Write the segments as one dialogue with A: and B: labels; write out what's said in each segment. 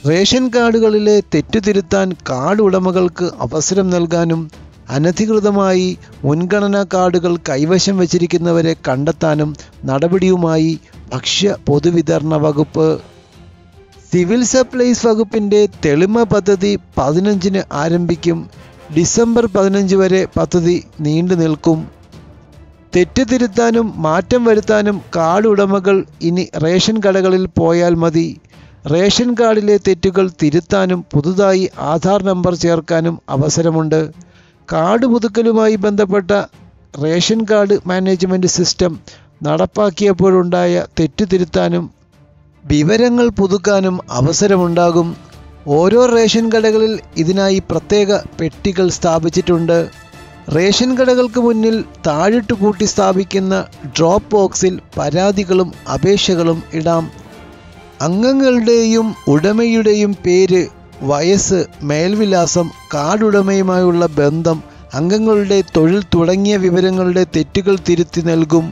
A: ration കാർഡുകളിലെ തെറ്റുതിരുത്താൻ card ഉടമകൾക്ക് അവസരം നൽകാനും അനധികൃതമായി മുൻഗണനാ കാർഡുകൾ കൈവശം വച്ചിരിക്കുന്നവരെ കണ്ടെത്താനും നടപടിയുമായി ഭക്ഷ്യ പൊതുവിതരണ വകുപ്പ് സിവിൽ സപ്ലൈസ് വകുപ്പിൻ്റെ തെളിമ പദ്ധതി പതിനഞ്ചിന് ആരംഭിക്കും ഡിസംബർ പതിനഞ്ച് വരെ പദ്ധതി നീണ്ടു നിൽക്കും തെറ്റ് തിരുത്താനും മാറ്റം വരുത്താനും കാർഡ് ഉടമകൾ ഇനി റേഷൻ കടകളിൽ പോയാൽ മതി റേഷൻ കാർഡിലെ തെറ്റുകൾ തിരുത്താനും പുതുതായി ആധാർ നമ്പർ ചേർക്കാനും അവസരമുണ്ട് കാർഡ് പുതുക്കലുമായി ബന്ധപ്പെട്ട റേഷൻ കാർഡ് മാനേജ്മെൻറ്റ് സിസ്റ്റം നടപ്പാക്കിയപ്പോഴുണ്ടായ തെറ്റ് തിരുത്താനും വിവരങ്ങൾ പുതുക്കാനും അവസരമുണ്ടാകും ഓരോ റേഷൻ കടകളിൽ ഇതിനായി പ്രത്യേക പെട്ടികൾ സ്ഥാപിച്ചിട്ടുണ്ട് റേഷൻ കടകൾക്ക് മുന്നിൽ താഴിട്ട് കൂട്ടി സ്ഥാപിക്കുന്ന ഡ്രോപ്പ് ബോക്സിൽ പരാതികളും അപേക്ഷകളും ഇടാം അംഗങ്ങളുടെയും ഉടമയുടെയും പേര് വയസ്സ് മേൽവിലാസം കാർഡുടമയുമായുള്ള ബന്ധം അംഗങ്ങളുടെ തൊഴിൽ തുടങ്ങിയ വിവരങ്ങളുടെ തെറ്റുകൾ തിരുത്തി നൽകും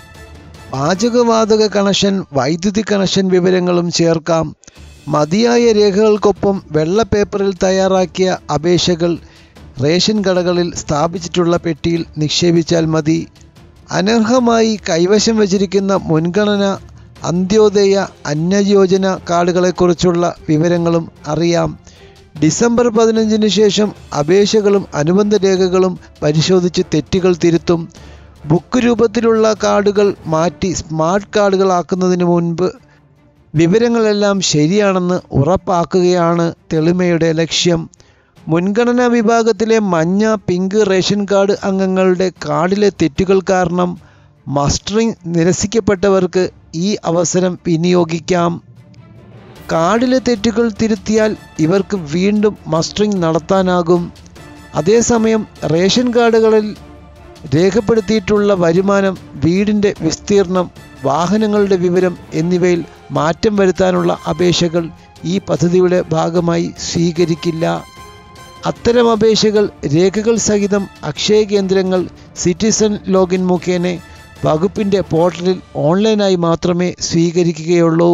A: പാചകവാതക കണക്ഷൻ വൈദ്യുതി കണക്ഷൻ വിവരങ്ങളും ചേർക്കാം മതിയായ രേഖകൾക്കൊപ്പം വെള്ള പേപ്പറിൽ തയ്യാറാക്കിയ അപേക്ഷകൾ റേഷൻ കടകളിൽ സ്ഥാപിച്ചിട്ടുള്ള പെട്ടിയിൽ നിക്ഷേപിച്ചാൽ മതി അനർഹമായി കൈവശം വച്ചിരിക്കുന്ന മുൻഗണന അന്ത്യോദയ അന്നയോജന കാർഡുകളെക്കുറിച്ചുള്ള വിവരങ്ങളും അറിയാം ഡിസംബർ പതിനഞ്ചിന് ശേഷം അപേക്ഷകളും അനുബന്ധ രേഖകളും പരിശോധിച്ച് തെറ്റുകൾ തിരുത്തും ബുക്ക് രൂപത്തിലുള്ള കാർഡുകൾ മാറ്റി സ്മാർട്ട് കാർഡുകളാക്കുന്നതിന് മുൻപ് വിവരങ്ങളെല്ലാം ശരിയാണെന്ന് ഉറപ്പാക്കുകയാണ് തെളിമയുടെ ലക്ഷ്യം മുൻഗണനാ വിഭാഗത്തിലെ മഞ്ഞ പിങ്ക് റേഷൻ കാർഡ് അംഗങ്ങളുടെ കാർഡിലെ തെറ്റുകൾ കാരണം മസ്റ്ററിംഗ് നിരസിക്കപ്പെട്ടവർക്ക് ഈ അവസരം വിനിയോഗിക്കാം കാർഡിലെ തെറ്റുകൾ തിരുത്തിയാൽ ഇവർക്ക് വീണ്ടും മസ്റ്ററിംഗ് നടത്താനാകും അതേസമയം റേഷൻ കാർഡുകളിൽ രേഖപ്പെടുത്തിയിട്ടുള്ള വരുമാനം വീടിൻ്റെ വിസ്തീർണം വാഹനങ്ങളുടെ വിവരം എന്നിവയിൽ മാറ്റം വരുത്താനുള്ള അപേക്ഷകൾ ഈ പദ്ധതിയുടെ ഭാഗമായി സ്വീകരിക്കില്ല അത്തരം അപേക്ഷകൾ രേഖകൾ സഹിതം അക്ഷയ കേന്ദ്രങ്ങൾ സിറ്റിസൺ ലോഗിൻ മുഖേന വകുപ്പിൻ്റെ പോർട്ടലിൽ ഓൺലൈനായി മാത്രമേ സ്വീകരിക്കുകയുള്ളൂ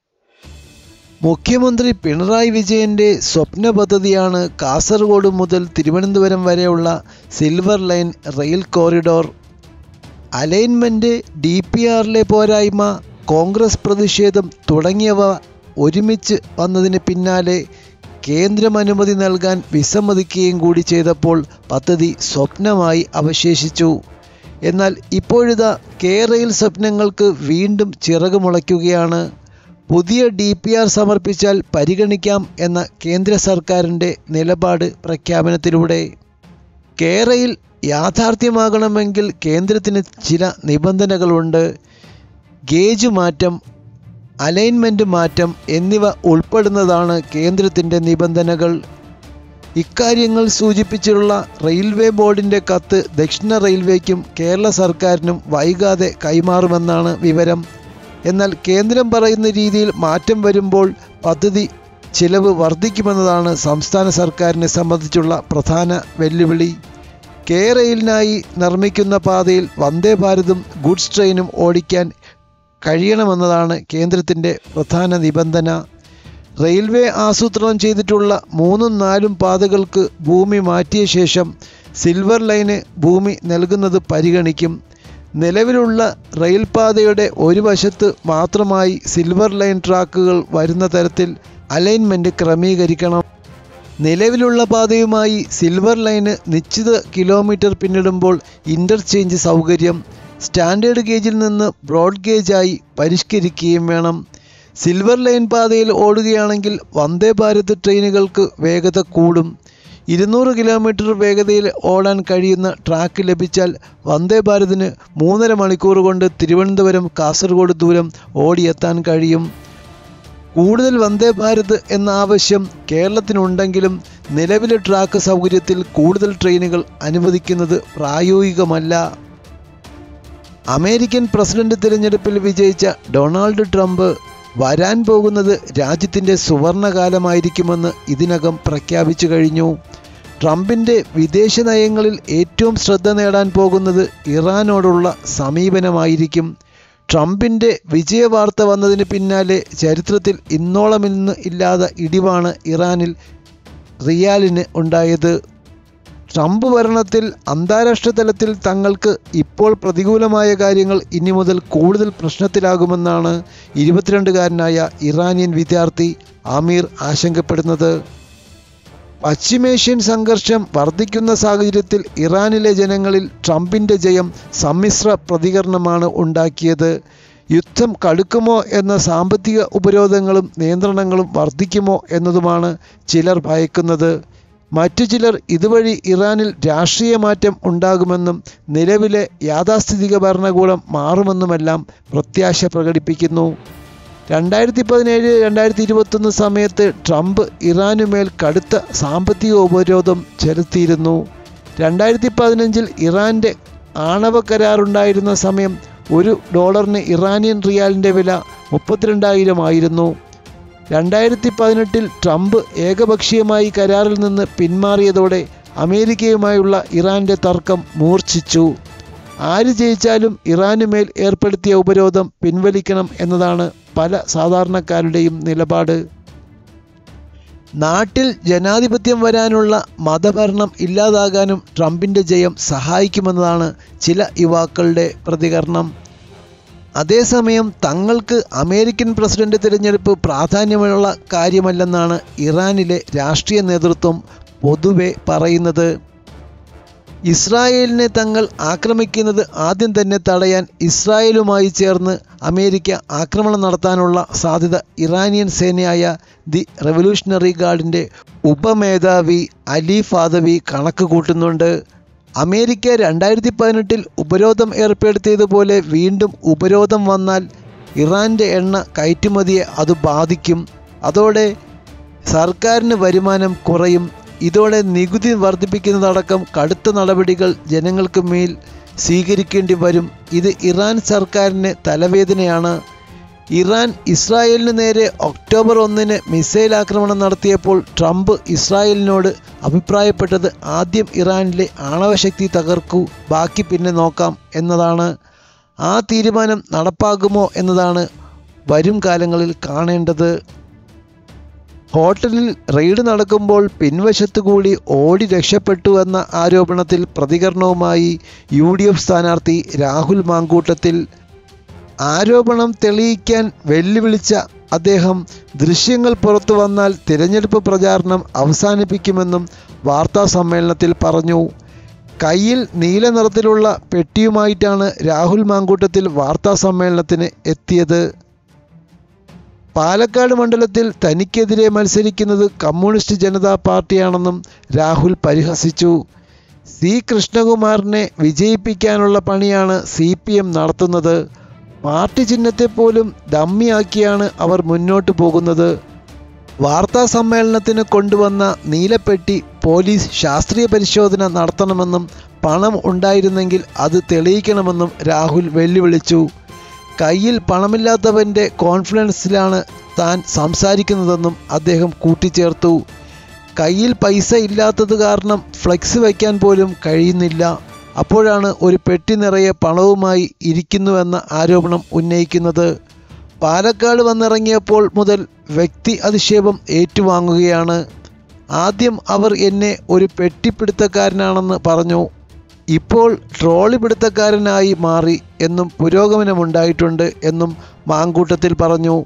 A: മുഖ്യമന്ത്രി പിണറായി വിജയൻ്റെ സ്വപ്ന പദ്ധതിയാണ് കാസർഗോഡ് മുതൽ തിരുവനന്തപുരം വരെയുള്ള silver line rail corridor alignment D P ആറിലെ പോരായ്മ കോൺഗ്രസ് പ്രതിഷേധം തുടങ്ങിയവ ഒരുമിച്ച് വന്നതിന് പിന്നാലെ കേന്ദ്രം അനുമതി നൽകാൻ വിസമ്മതിക്കുകയും കൂടി ചെയ്തപ്പോൾ പദ്ധതി സ്വപ്നമായി അവശേഷിച്ചു എന്നാൽ ഇപ്പോഴിതാ കേരയിൽ സ്വപ്നങ്ങൾക്ക് വീണ്ടും ചിറകുമുളയ്ക്കുകയാണ് പുതിയ ഡി പി ആർ സമർപ്പിച്ചാൽ പരിഗണിക്കാം എന്ന കേന്ദ്ര സർക്കാരിൻ്റെ നിലപാട് പ്രഖ്യാപനത്തിലൂടെ കേരയിൽ യാഥാർത്ഥ്യമാകണമെങ്കിൽ കേന്ദ്രത്തിന് ചില നിബന്ധനകളുണ്ട് ഗേജ് മാറ്റം അലൈൻമെൻറ്റ് മാറ്റം എന്നിവ ഉൾപ്പെടുന്നതാണ് കേന്ദ്രത്തിൻ്റെ നിബന്ധനകൾ ഇക്കാര്യങ്ങൾ സൂചിപ്പിച്ചുള്ള റെയിൽവേ ബോർഡിൻ്റെ കത്ത് ദക്ഷിണ റെയിൽവേക്കും കേരള സർക്കാരിനും വൈകാതെ കൈമാറുമെന്നാണ് വിവരം എന്നാൽ കേന്ദ്രം പറയുന്ന രീതിയിൽ മാറ്റം വരുമ്പോൾ പദ്ധതി ചിലവ് വർദ്ധിക്കുമെന്നതാണ് സംസ്ഥാന സർക്കാരിനെ സംബന്ധിച്ചുള്ള പ്രധാന വെല്ലുവിളി കെ റെയിലിനായി നിർമ്മിക്കുന്ന പാതയിൽ വന്ദേ ഭാരതും ഗുഡ്സ് ട്രെയിനും ഓടിക്കാൻ കഴിയണമെന്നതാണ് കേന്ദ്രത്തിൻ്റെ പ്രധാന നിബന്ധന റെയിൽവേ ആസൂത്രണം ചെയ്തിട്ടുള്ള മൂന്നും നാലും പാതകൾക്ക് ഭൂമി മാറ്റിയ ശേഷം സിൽവർ ലൈന് ഭൂമി നൽകുന്നത് പരിഗണിക്കും നിലവിലുള്ള റെയിൽപാതയുടെ ഒരു വശത്ത് മാത്രമായി സിൽവർ ലൈൻ ട്രാക്കുകൾ വരുന്ന തരത്തിൽ അലൈൻമെൻറ്റ് ക്രമീകരിക്കണം നിലവിലുള്ള പാതയുമായി സിൽവർ ലൈന് നിശ്ചിത കിലോമീറ്റർ പിന്നിടുമ്പോൾ ഇൻ്റർചേഞ്ച് സൗകര്യം സ്റ്റാൻഡേർഡ് ഗേജിൽ നിന്ന് ബ്രോഡ് ഗേജായി പരിഷ്കരിക്കുകയും വേണം സിൽവർ ലൈൻ പാതയിൽ ഓടുകയാണെങ്കിൽ വന്ദേ ഭാരത് ട്രെയിനുകൾക്ക് വേഗത കൂടും ഇരുന്നൂറ് കിലോമീറ്റർ വേഗതയിൽ ഓടാൻ കഴിയുന്ന ട്രാക്ക് ലഭിച്ചാൽ വന്ദേ ഭാരതിന് മൂന്നര മണിക്കൂർ കൊണ്ട് തിരുവനന്തപുരം കാസർഗോഡ് ദൂരം ഓടിയെത്താൻ കഴിയും കൂടുതൽ വന്ദേ ഭാരത് എന്ന ആവശ്യം കേരളത്തിനുണ്ടെങ്കിലും നിലവിലെ ട്രാക്ക് സൗകര്യത്തിൽ കൂടുതൽ ട്രെയിനുകൾ അനുവദിക്കുന്നത് പ്രായോഗികമല്ല അമേരിക്കൻ പ്രസിഡന്റ് തിരഞ്ഞെടുപ്പിൽ വിജയിച്ച ഡൊണാൾഡ് ട്രംപ് വരാൻ പോകുന്നത് രാജ്യത്തിൻ്റെ സുവർണകാലമായിരിക്കുമെന്ന് ഇതിനകം പ്രഖ്യാപിച്ചു കഴിഞ്ഞു ട്രംപിൻ്റെ വിദേശ നയങ്ങളിൽ ഏറ്റവും ശ്രദ്ധ നേടാൻ പോകുന്നത് ഇറാനോടുള്ള സമീപനമായിരിക്കും ട്രംപിൻ്റെ വിജയവാർത്ത വന്നതിന് പിന്നാലെ ചരിത്രത്തിൽ ഇന്നോളമിന്ന് ഇല്ലാത്ത ഇടിവാണ് ഇറാനിൽ റിയാലിന് ഉണ്ടായത് ട്രംപ് ഭരണത്തിൽ അന്താരാഷ്ട്ര തലത്തിൽ തങ്ങൾക്ക് ഇപ്പോൾ പ്രതികൂലമായ കാര്യങ്ങൾ ഇനി മുതൽ കൂടുതൽ പ്രശ്നത്തിലാകുമെന്നാണ് ഇരുപത്തിരണ്ടുകാരനായ ഇറാനിയൻ വിദ്യാർത്ഥി ആമീർ ആശങ്കപ്പെടുന്നത് പശ്ചിമേഷ്യൻ സംഘർഷം വർദ്ധിക്കുന്ന സാഹചര്യത്തിൽ ഇറാനിലെ ജനങ്ങളിൽ ട്രംപിൻ്റെ ജയം സമ്മിശ്ര പ്രതികരണമാണ് ഉണ്ടാക്കിയത് യുദ്ധം കടുക്കുമോ എന്ന സാമ്പത്തിക ഉപരോധങ്ങളും നിയന്ത്രണങ്ങളും വർദ്ധിക്കുമോ എന്നതുമാണ് ചിലർ ഭയക്കുന്നത് മറ്റു ചിലർ ഇതുവഴി ഇറാനിൽ രാഷ്ട്രീയ മാറ്റം ഉണ്ടാകുമെന്നും നിലവിലെ യാഥാസ്ഥിതിക ഭരണകൂടം മാറുമെന്നുമെല്ലാം പ്രത്യാശ പ്രകടിപ്പിക്കുന്നു രണ്ടായിരത്തി പതിനേഴ് രണ്ടായിരത്തി ഇരുപത്തൊന്ന് സമയത്ത് ട്രംപ് ഇറാനുമേൽ കടുത്ത സാമ്പത്തിക ഉപരോധം ചെലുത്തിയിരുന്നു രണ്ടായിരത്തി പതിനഞ്ചിൽ ഇറാൻ്റെ ആണവ കരാറുണ്ടായിരുന്ന സമയം ഒരു ഡോളറിന് ഇറാനിയൻ റിയാലിൻ്റെ വില മുപ്പത്തിരണ്ടായിരം ആയിരുന്നു രണ്ടായിരത്തി പതിനെട്ടിൽ ട്രംപ് ഏകപക്ഷീയമായി കരാറിൽ നിന്ന് പിന്മാറിയതോടെ അമേരിക്കയുമായുള്ള ഇറാൻ്റെ തർക്കം മൂർച്ഛിച്ചു ആര് ജയിച്ചാലും ഇറാനുമേൽ ഏർപ്പെടുത്തിയ ഉപരോധം പിൻവലിക്കണം എന്നതാണ് പല സാധാരണക്കാരുടെയും നിലപാട് നാട്ടിൽ ജനാധിപത്യം വരാനുള്ള മതഭരണം ഇല്ലാതാകാനും ട്രംപിൻ്റെ ജയം സഹായിക്കുമെന്നതാണ് ചില യുവാക്കളുടെ പ്രതികരണം അതേസമയം തങ്ങൾക്ക് അമേരിക്കൻ പ്രസിഡന്റ് തിരഞ്ഞെടുപ്പ് പ്രാധാന്യമുള്ള കാര്യമല്ലെന്നാണ് ഇറാനിലെ രാഷ്ട്രീയ നേതൃത്വം പൊതുവെ പറയുന്നത് ഇസ്രായേലിനെ തങ്ങൾ ആക്രമിക്കുന്നത് ആദ്യം തന്നെ തടയാൻ ഇസ്രായേലുമായി ചേർന്ന് അമേരിക്ക ആക്രമണം നടത്താനുള്ള സാധ്യത ഇറാനിയൻ സേനയായ ദി റെവല്യൂഷണറി ഗാർഡിൻ്റെ ഉപമേധാവി അലി ഫാദവി കണക്ക് കൂട്ടുന്നുണ്ട് അമേരിക്ക രണ്ടായിരത്തി പതിനെട്ടിൽ ഉപരോധം ഏർപ്പെടുത്തിയതുപോലെ വീണ്ടും ഉപരോധം വന്നാൽ ഇറാൻ്റെ എണ്ണ കയറ്റുമതിയെ അത് ബാധിക്കും അതോടെ സർക്കാരിന് വരുമാനം കുറയും ഇതോടെ നികുതി വർദ്ധിപ്പിക്കുന്നതടക്കം കടുത്ത നടപടികൾ ജനങ്ങൾക്ക് മേൽ സ്വീകരിക്കേണ്ടി വരും ഇത് ഇറാൻ സർക്കാരിന് തലവേദനയാണ് ഇറാൻ ഇസ്രായേലിന് നേരെ ഒക്ടോബർ ഒന്നിന് മിസൈൽ ആക്രമണം നടത്തിയപ്പോൾ ട്രംപ് ഇസ്രായേലിനോട് അഭിപ്രായപ്പെട്ടത് ആദ്യം ഇറാനിലെ ആണവശക്തി തകർക്കൂ ബാക്കി പിന്നെ നോക്കാം എന്നതാണ് ആ തീരുമാനം നടപ്പാകുമോ എന്നതാണ് വരും കാലങ്ങളിൽ കാണേണ്ടത് ഹോട്ടലിൽ റെയ്ഡ് നടക്കുമ്പോൾ പിൻവശത്തു കൂടി ഓടി രക്ഷപ്പെട്ടു എന്ന ആരോപണത്തിൽ പ്രതികരണവുമായി യു ഡി എഫ് സ്ഥാനാർത്ഥി രാഹുൽ മാങ്കൂട്ടത്തിൽ ആരോപണം തെളിയിക്കാൻ വെല്ലുവിളിച്ച അദ്ദേഹം ദൃശ്യങ്ങൾ പുറത്തു വന്നാൽ തിരഞ്ഞെടുപ്പ് പ്രചാരണം അവസാനിപ്പിക്കുമെന്നും വാർത്താ സമ്മേളനത്തിൽ പറഞ്ഞു കയ്യിൽ നീല നിറത്തിലുള്ള പെട്ടിയുമായിട്ടാണ് രാഹുൽ മാങ്കൂട്ടത്തിൽ വാർത്താ സമ്മേളനത്തിന് എത്തിയത് പാലക്കാട് മണ്ഡലത്തിൽ തനിക്കെതിരെ മത്സരിക്കുന്നത് കമ്മ്യൂണിസ്റ്റ് ജനതാ പാർട്ടിയാണെന്നും രാഹുൽ പരിഹസിച്ചു സി കൃഷ്ണകുമാറിനെ വിജയിപ്പിക്കാനുള്ള പണിയാണ് സി പി എം നടത്തുന്നത് പാർട്ടി ചിഹ്നത്തെ പോലും ഡമ്മിയാക്കിയാണ് അവർ മുന്നോട്ട് പോകുന്നത് വാർത്താ സമ്മേളനത്തിന് കൊണ്ടുവന്ന നീലപ്പെട്ടി പോലീസ് ശാസ്ത്രീയ പരിശോധന നടത്തണമെന്നും പണം ഉണ്ടായിരുന്നെങ്കിൽ അത് തെളിയിക്കണമെന്നും രാഹുൽ വെല്ലുവിളിച്ചു കയ്യിൽ പണമില്ലാത്തവൻ്റെ കോൺഫിഡൻസിലാണ് താൻ സംസാരിക്കുന്നതെന്നും അദ്ദേഹം കൂട്ടിച്ചേർത്തു കയ്യിൽ പൈസ ഇല്ലാത്തത് കാരണം ഫ്ലെക്സ് വയ്ക്കാൻ പോലും കഴിയുന്നില്ല അപ്പോഴാണ് ഒരു പെട്ടി നിറയെ പണവുമായി ഇരിക്കുന്നുവെന്ന ആരോപണം ഉന്നയിക്കുന്നത് പാലക്കാട് വന്നിറങ്ങിയപ്പോൾ മുതൽ വ്യക്തി അധിക്ഷേപം ഏറ്റുവാങ്ങുകയാണ് ആദ്യം അവർ എന്നെ ഒരു പെട്ടിപ്പിടുത്തക്കാരനാണെന്ന് പറഞ്ഞു ഇപ്പോൾ ട്രോളി പിടുത്തക്കാരനായി മാറി എന്നും പുരോഗമനമുണ്ടായിട്ടുണ്ട് എന്നും മാങ്കൂട്ടത്തിൽ പറഞ്ഞു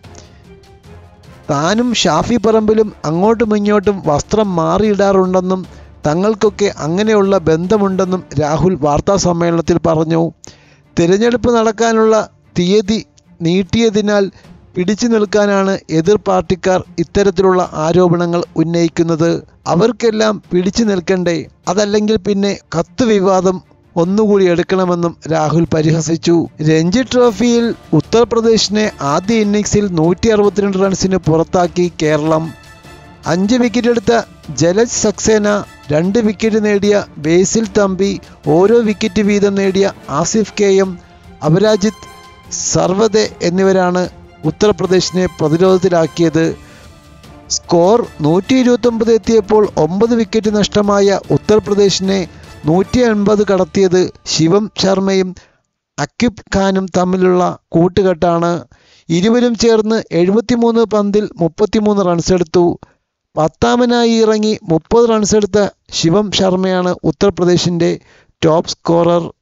A: താനും ഷാഫി പറമ്പിലും അങ്ങോട്ടും ഇങ്ങോട്ടും വസ്ത്രം മാറിയിടാറുണ്ടെന്നും തങ്ങൾക്കൊക്കെ അങ്ങനെയുള്ള ബന്ധമുണ്ടെന്നും രാഹുൽ വാർത്താ സമ്മേളനത്തിൽ പറഞ്ഞു തിരഞ്ഞെടുപ്പ് നടക്കാനുള്ള തീയതി നീട്ടിയതിനാൽ പിടിച്ചു നിൽക്കാനാണ് എതിർ പാർട്ടിക്കാർ ഇത്തരത്തിലുള്ള ആരോപണങ്ങൾ ഉന്നയിക്കുന്നത് അവർക്കെല്ലാം പിടിച്ചു നിൽക്കണ്ടേ അതല്ലെങ്കിൽ പിന്നെ കത്ത് വിവാദം ഒന്നുകൂടി എടുക്കണമെന്നും രാഹുൽ പരിഹസിച്ചു രഞ്ജി ട്രോഫിയിൽ ഉത്തർപ്രദേശിനെ ആദ്യ ഇന്നിംഗ്സിൽ നൂറ്റി അറുപത്തിരണ്ട് റൺസിന് പുറത്താക്കി കേരളം അഞ്ച് വിക്കറ്റ് എടുത്ത ജലജ് സക്സേന രണ്ട് വിക്കറ്റ് നേടിയ ബേസിൽ തമ്പി ഓരോ വിക്കറ്റ് വീതം നേടിയ ആസിഫ് കെ എം അപരാജിത് സർവദെ എന്നിവരാണ് ഉത്തർപ്രദേശിനെ പ്രതിരോധത്തിലാക്കിയത് സ്കോർ നൂറ്റി ഇരുപത്തൊമ്പത് എത്തിയപ്പോൾ ഒമ്പത് വിക്കറ്റ് നഷ്ടമായ ഉത്തർപ്രദേശിനെ നൂറ്റി എൺപത് കടത്തിയത് ശിവം ശർമ്മയും അക്യുബ് ഖാനും തമ്മിലുള്ള കൂട്ടുകെട്ടാണ് ഇരുവരും ചേർന്ന് എഴുപത്തിമൂന്ന് പന്തിൽ മുപ്പത്തിമൂന്ന് റൺസെടുത്തു പത്താമനായി ഇറങ്ങി മുപ്പത് റൺസെടുത്ത ശിവം ശർമ്മയാണ് ഉത്തർപ്രദേശിൻ്റെ ടോപ്പ് സ്കോറർ